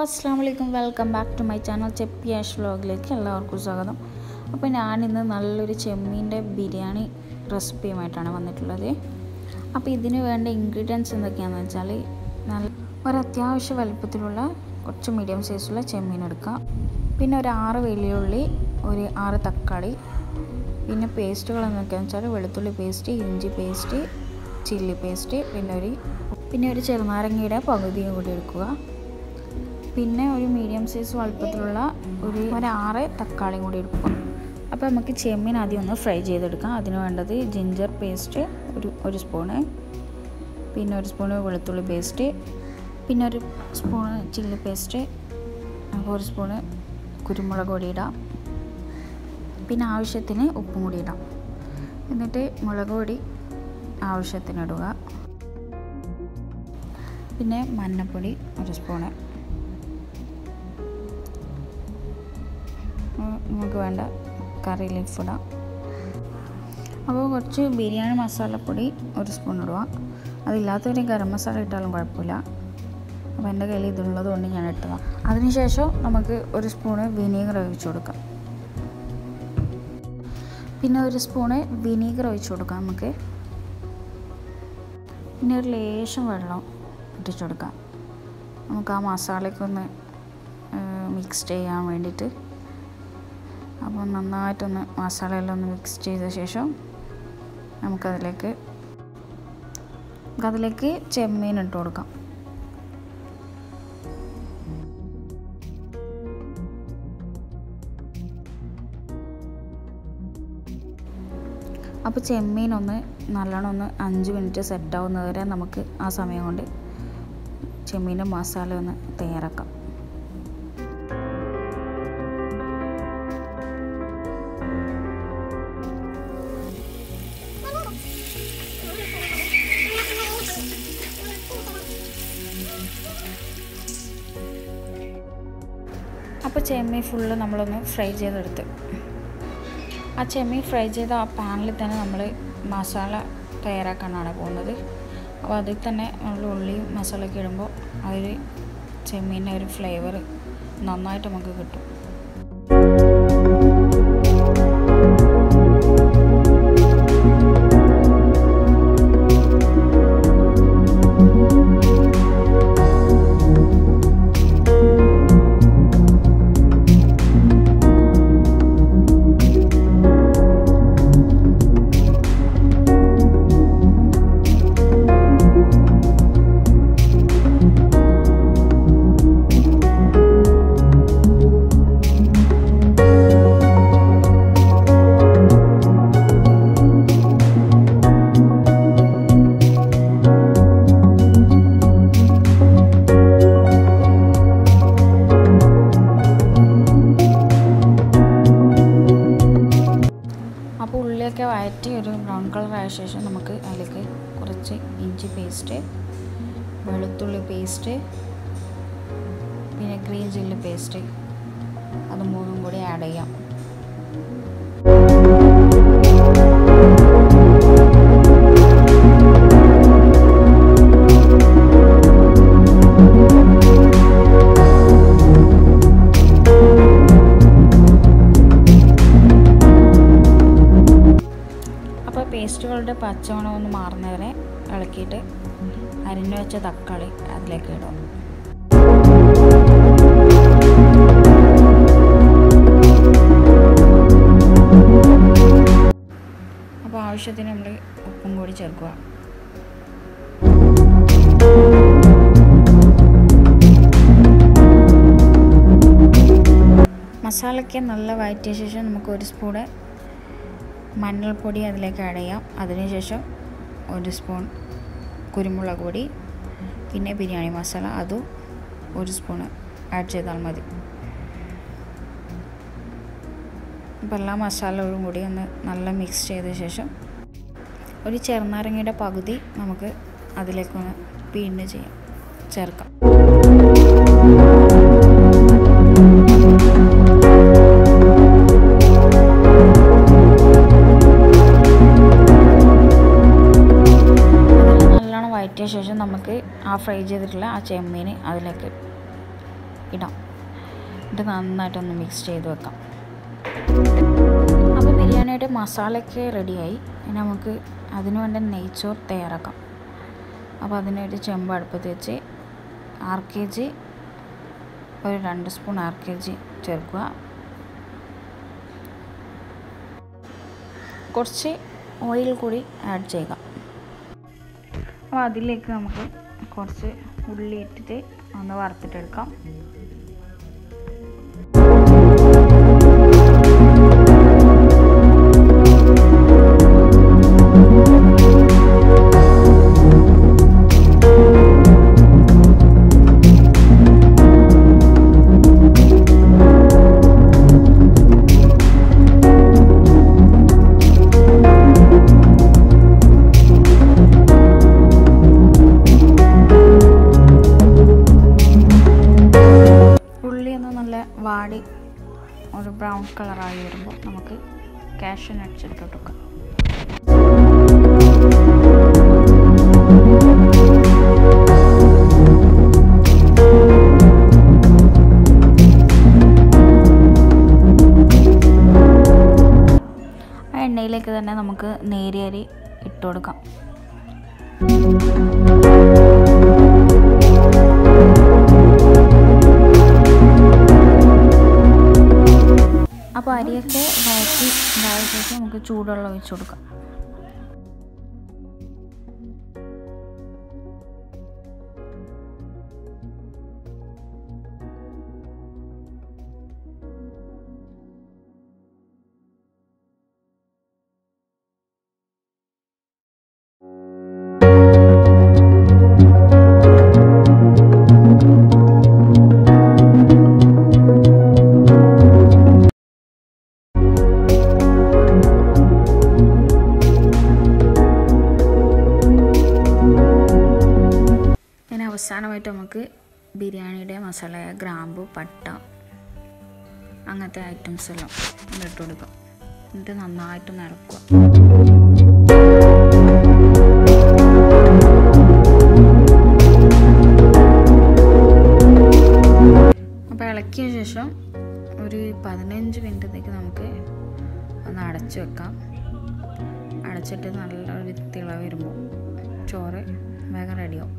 അസ്സാം വലൈക്കും welcome back to my channel ചെപ്പി ആഷ് വ്ലോഗിലേക്ക് എല്ലാവർക്കും സ്വാഗതം അപ്പോൾ ഞാനിന്ന് നല്ലൊരു ചെമ്മീൻ്റെ ബിരിയാണി റെസിപ്പിയുമായിട്ടാണ് വന്നിട്ടുള്ളത് അപ്പോൾ ഇതിന് വേണ്ട ഇൻഗ്രീഡിയൻസ് എന്തൊക്കെയാണെന്ന് വെച്ചാൽ നല്ല ഒരു അത്യാവശ്യ വലുപ്പത്തിലുള്ള കുറച്ച് മീഡിയം സൈസുള്ള ചെമ്മീൻ എടുക്കാം പിന്നെ ഒരു ആറ് വെള്ളിയുള്ളി ഒരു ആറ് തക്കാളി പിന്നെ പേസ്റ്റുകൾ എന്തൊക്കെയാണെന്ന് വെച്ചാൽ വെളുത്തുള്ളി പേസ്റ്റ് ഇഞ്ചി പേസ്റ്റ് ചില്ലി പേസ്റ്റ് പിന്നെ ഒരു പിന്നെ ഒരു ചെറുനാരങ്ങയുടെ പകുതിയും കൂടി എടുക്കുക പിന്നെ ഒരു മീഡിയം സൈസ് വലുപ്പത്തിലുള്ള ഒരു ഒരു ആറ് തക്കാളിയും കൂടി എടുക്കുക അപ്പോൾ നമുക്ക് ചെമ്മീൻ ആദ്യം ഒന്ന് ഫ്രൈ ചെയ്തെടുക്കാം അതിന് വേണ്ടത് ജിഞ്ചർ പേസ്റ്റ് ഒരു ഒരു സ്പൂണ് പിന്നെ ഒരു സ്പൂണ് വെളുത്തുള്ളി പേസ്റ്റ് പിന്നെ ഒരു സ്പൂണ് ചില്ലി പേസ്റ്റ് അപ്പോൾ ഒരു സ്പൂണ് കുരുമുളക് പൊടി ഇടാം പിന്നെ ആവശ്യത്തിന് ഉപ്പും കൂടി ഇടാം എന്നിട്ട് മുളക് പൊടി ആവശ്യത്തിന് ഇടുക പിന്നെ മഞ്ഞൾപ്പൊടി ഒരു സ്പൂണ് നമുക്ക് വേണ്ട കറി ലീഫ് ഇടാം അപ്പോൾ കുറച്ച് ബിരിയാണി മസാലപ്പൊടി ഒരു സ്പൂൺ ഇടുക അതില്ലാത്തൊരു ഗരം മസാല ഇട്ടാലും കുഴപ്പമില്ല അപ്പോൾ എൻ്റെ കയ്യിൽ ഇതുള്ളത് കൊണ്ട് ഞാൻ ഇട്ടതാണ് അതിനുശേഷം നമുക്ക് ഒരു സ്പൂണ് വിനീഗർ ഒഴിച്ചു കൊടുക്കാം പിന്നെ ഒരു സ്പൂണ് വിനീഗർ ഒഴിച്ചു കൊടുക്കാം നമുക്ക് പിന്നെ ഒരു ലേശം വെള്ളം ഇട്ടിച്ചു കൊടുക്കാം നമുക്ക് ആ മസാലയ്ക്ക് ഒന്ന് മിക്സ് ചെയ്യാൻ വേണ്ടിയിട്ട് അപ്പോൾ നന്നായിട്ടൊന്ന് മസാലയെല്ലാം ഒന്ന് മിക്സ് ചെയ്ത ശേഷം നമുക്കതിലേക്ക് നമുക്കതിലേക്ക് ചെമ്മീൻ ഇട്ട് കൊടുക്കാം അപ്പോൾ ചെമ്മീൻ ഒന്ന് നല്ലോണം ഒന്ന് അഞ്ച് മിനിറ്റ് സെറ്റ് ആവുന്നവരെ നമുക്ക് ആ സമയം കൊണ്ട് ചെമ്മീൻ്റെ മസാല ഒന്ന് തയ്യാറാക്കാം അപ്പോൾ ചെമ്മീൻ ഫുള്ള് നമ്മളൊന്ന് ഫ്രൈ ചെയ്തെടുത്ത് ആ ചെമ്മീൻ ഫ്രൈ ചെയ്ത ആ പാനിൽ തന്നെ നമ്മൾ മസാല തയ്യാറാക്കാനാണ് പോകുന്നത് അപ്പോൾ അതിൽ തന്നെ നമ്മൾ ഉള്ളിയും മസാലയൊക്കെ ഇടുമ്പോൾ അതിൽ ചെമ്മീൻ്റെ ഒരു ഫ്ലേവർ നന്നായിട്ട് നമുക്ക് കിട്ടും അപ്പോൾ ഉള്ളിയൊക്കെ വഴറ്റി ഒരു ബ്രൗൺ കളർ ആയ ശേഷം നമുക്ക് അതിലേക്ക് കുറച്ച് ഇഞ്ചി പേസ്റ്റ് വെളുത്തുള്ളി പേസ്റ്റ് പിന്നെ ഗ്രീൻ ചില്ലി പേസ്റ്റ് അത് മൂന്നും കൂടി ആഡ് ചെയ്യാം അപ്പോൾ പേസ്റ്റുകളുടെ പച്ചമണം ഒന്ന് മാറുന്നവരെ ഇളക്കിയിട്ട് അരിഞ്ഞു വെച്ച തക്കാളി അതിലേക്ക് ഇടും അപ്പോൾ ആവശ്യത്തിന് നമ്മൾ ഉപ്പും കൂടി ചേർക്കുക മസാലയ്ക്ക് നല്ല വഴറ്റിയ ശേഷം നമുക്ക് ഒരു സ്പൂണ് മഞ്ഞൾപ്പൊടി അതിലേക്ക് ആഡ് ചെയ്യാം അതിനുശേഷം ഒരു സ്പൂൺ കുരുമുളക് പൊടി പിന്നെ ബിരിയാണി മസാല അതും ഒരു സ്പൂണ് ആഡ് ചെയ്താൽ മതി അപ്പോൾ എല്ലാ മസാലകളും കൂടി ഒന്ന് നല്ല മിക്സ് ചെയ്ത ശേഷം ഒരു ചെറുനാരങ്ങയുടെ പകുതി നമുക്ക് അതിലേക്കൊന്ന് പിഴിഞ്ഞ് ചെയ്യാം ചേർക്കാം നല്ലോണം വഴറ്റിയ ശേഷം നമുക്ക് ആ ഫ്രൈ ചെയ്തിട്ടുള്ള ആ ചെമ്മീൻ അതിലേക്ക് ഇടാം എന്നിട്ട് നന്നായിട്ടൊന്ന് മിക്സ് ചെയ്ത് വെക്കാം അപ്പോൾ ബിരിയാണിയുടെ മസാലയൊക്കെ റെഡിയായി ഇനി നമുക്ക് അതിന് വേണ്ട നെയ്ച്ചോർ തയ്യാറാക്കാം അപ്പോൾ അതിനൊരു ചെമ്പ് അടുപ്പത്ത് വെച്ച് ആർ കെ ജി ഒരു രണ്ട് സ്പൂൺ ആർ കെ ജി ചേർക്കുക കുറച്ച് ഓയിൽ കൂടി ആഡ് ചെയ്യുക അപ്പോൾ അതിലേക്ക് നമുക്ക് കുറച്ച് ഉള്ളി ഇട്ടിട്ട് ഒന്ന് വറുത്തിട്ടെടുക്കാം ഉള്ളി ഒന്ന് നല്ല വാടി ഒരു ബ്രൗൺ കളറായി വരുമ്പോൾ നമുക്ക് കാഷ്യൂ നട്ട്സ് ഇട്ട് കൊടുക്കാം ആ എണ്ണയിലേക്ക് തന്നെ നമുക്ക് നേരിയരി ഇട്ട് കൊടുക്കാം അപ്പോൾ അരിയൊക്കെ വഴറ്റി ഇതായ ശേഷം നമുക്ക് ചൂടുവെള്ളം ഒഴിച്ച് കൊടുക്കാം ഇനി അവസാനമായിട്ട് നമുക്ക് ബിരിയാണിയുടെ മസാല ഗ്രാമ്പു പട്ട അങ്ങനത്തെ ഐറ്റംസ് എല്ലാം ഒന്ന് ഇട്ട് കൊടുക്കാം എന്നിട്ട് നന്നായിട്ട് നിറക്കുക അപ്പോൾ ഇളക്കിയ ശേഷം ഒരു പതിനഞ്ച് മിനിറ്റത്തേക്ക് നമുക്ക് ഒന്ന് അടച്ചു വെക്കാം അടച്ചിട്ട് നല്ലൊരു തിള വരുമ്പോൾ ചോറ് വേഗം റെഡിയാവും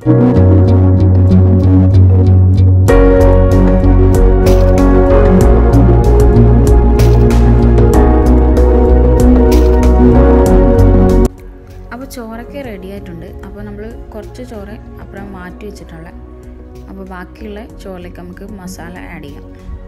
അപ്പോൾ ചോറൊക്കെ റെഡി ആയിട്ടുണ്ട് അപ്പോൾ നമ്മൾ കുറച്ച് ചോറ് അപ്പുറം മാറ്റി വെച്ചിട്ടുള്ള അപ്പോൾ ബാക്കിയുള്ള ചോറിലേക്ക് നമുക്ക് മസാല ആഡ് ചെയ്യാം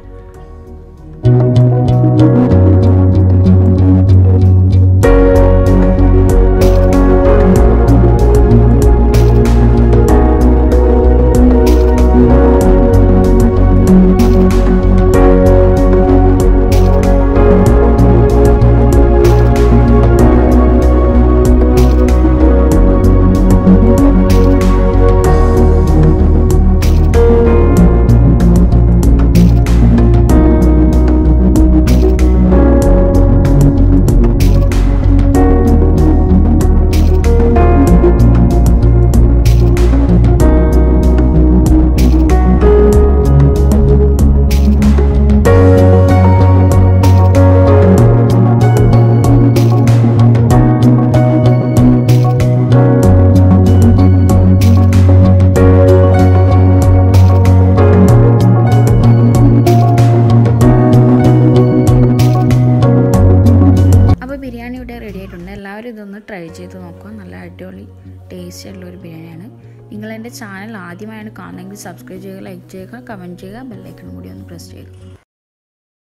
അപ്പോൾ ബിരിയാണി ഇവിടെ റെഡി ആയിട്ടുണ്ട് എല്ലാവരും ഇതൊന്ന് ട്രൈ ചെയ്ത് നോക്കുക നല്ല അടിപൊളി ടേസ്റ്റ് ഉള്ള ഒരു ബിരിയാണിയാണ് നിങ്ങൾ എൻ്റെ ചാനൽ ആദ്യമായാണ് കാണുന്നതെങ്കിൽ സബ്സ്ക്രൈബ് ചെയ്യുക ലൈക്ക് ചെയ്യുക കമൻറ്റ് ചെയ്യുക ബെല്ലൈക്കൺ കൂടി ഒന്ന് പ്രസ് ചെയ്യുക